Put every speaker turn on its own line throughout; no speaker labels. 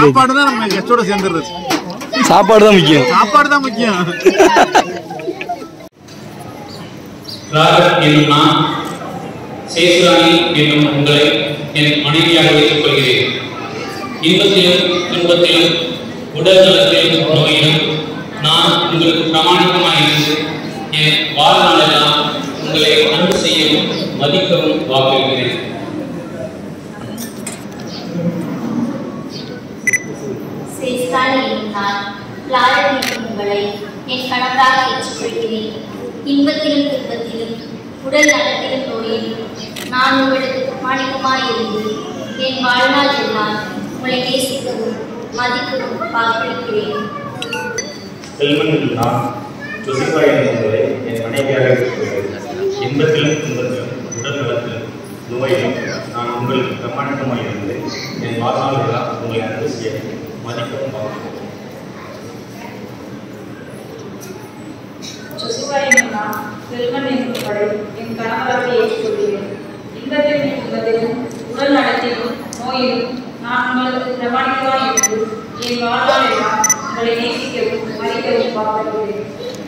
சேர்ந்தது
சாப்பாடு தான் நம்ம கெஸ்டோட சேர்ந்துடுறது
சாப்பாடு தான் முக்கியம்
சாப்பாடு தான் முக்கியம்
ராகத் என்னும் நான் சேசுராணி என்னும் உங்களை என் மனைவியாக வைத்துக் கொள்கிறேன் இன்பத்திலும் துன்பத்திலும் உடல் நலத்திலும் நோயிலும் நான் உங்களுக்கு பிரமாணிக்கமாக இருந்து என் வாழ்நாளெல்லாம் உங்களை அன்பு செய்யவும் மதிக்கவும் வாக்களிக்கிறேன்
சேஸ்தானி நான் லாரன் என்னும் உங்களை என் கணவராக ஏற்றுக்கொள்கிறேன் இன்பத்திலும் துன்பத்திலும் உடல் நலத்திலும் நோயிலும் நான் உங்களுக்கு பிரமாணிக்கமாய் இருந்து என் வாழ்நாள் எல்லாம் உங்களை நேசிக்கவும் மதிக்கவும் வாக்களிக்கிறேன்
செல்வன் நான் ஜொசிபா என்பவரை என் மனைவியாக இருக்கிறேன் இன்பத்திலும் துன்பத்திலும் உடல் நலத்திலும் நோயிலும் நான் உங்களுக்கு பிரமாணிக்கமாக இருந்து என் வாழ்நாள் எல்லாம் உங்களை அன்பு செய்ய மதிக்கவும் பார்க்கிறேன்
ஜொசுவா என்னும் நான் செல்வன் என்பவரை என் கணவராக ஏற்றுக்கொள்கிறேன் இன்பத்திலும் துன்பத்திலும் உடல் நலத்திலும் நோயிலும் நான் உங்களுக்கு பிரமாணிக்கமாக இருந்து என் வாழ்நாள் எல்லாம் உங்களை நேசிக்கவும் மதிக்கவும் வாக்களிக்கிறேன்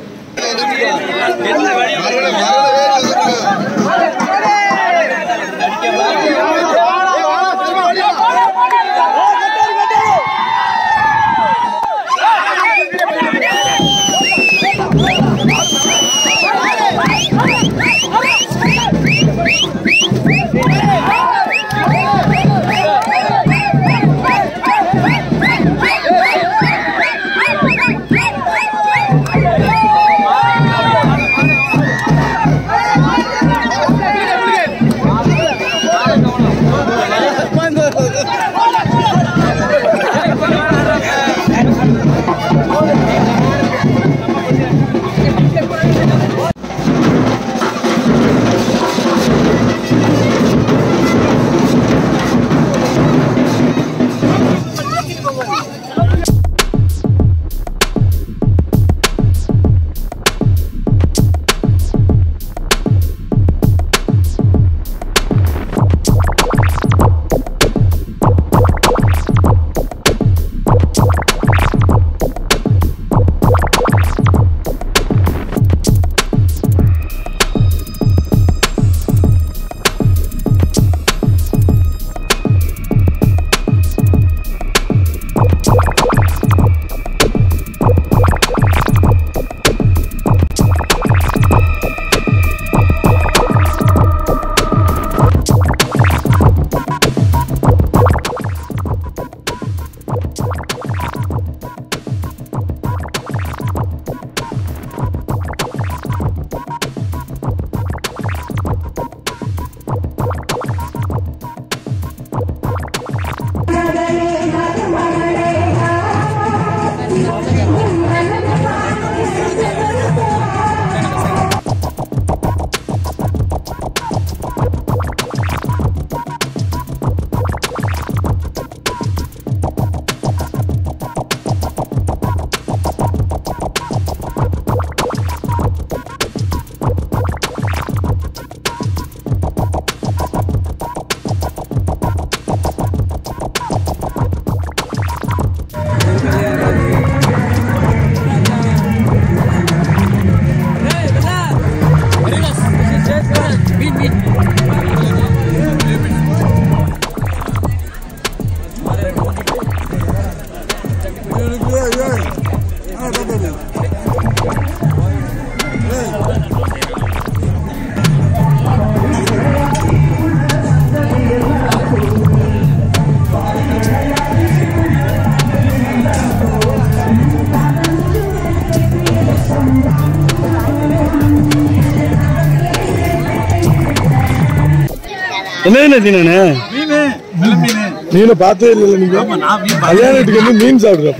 என்ன என்ன தினண்ணே
மீன் வெள்ள மீன்
மீனை பார்த்தே இல்லை நீங்க
ஆமா நான் மீன்
கல்யாணத்துக்கு வந்து மீன் சாப்பிடுறோம்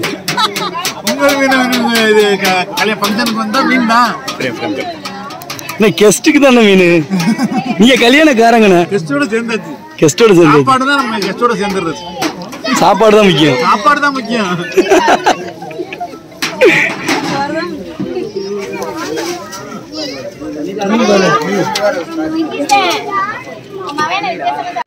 உங்க மீன் வேணும், இது க- கல்யாண ஃபங்க்ஷனுக்கு வந்தா மீன் தான்
என்ன கெஸ்ட்டுக்கு தானே மீன் நீங்க கல்யாணக்காரங்கண்ணே
கெஸ்டோட சேர்ந்தாச்சு
கெஸ்டோட சேர்ந்தது
சாப்பாடு தான் நம்ம கெஸ்டோட சேர்ந்துடுறது
சாப்பாடு தான் முக்கியம்
சாப்பாடு தான் முக்கியம்
மகன்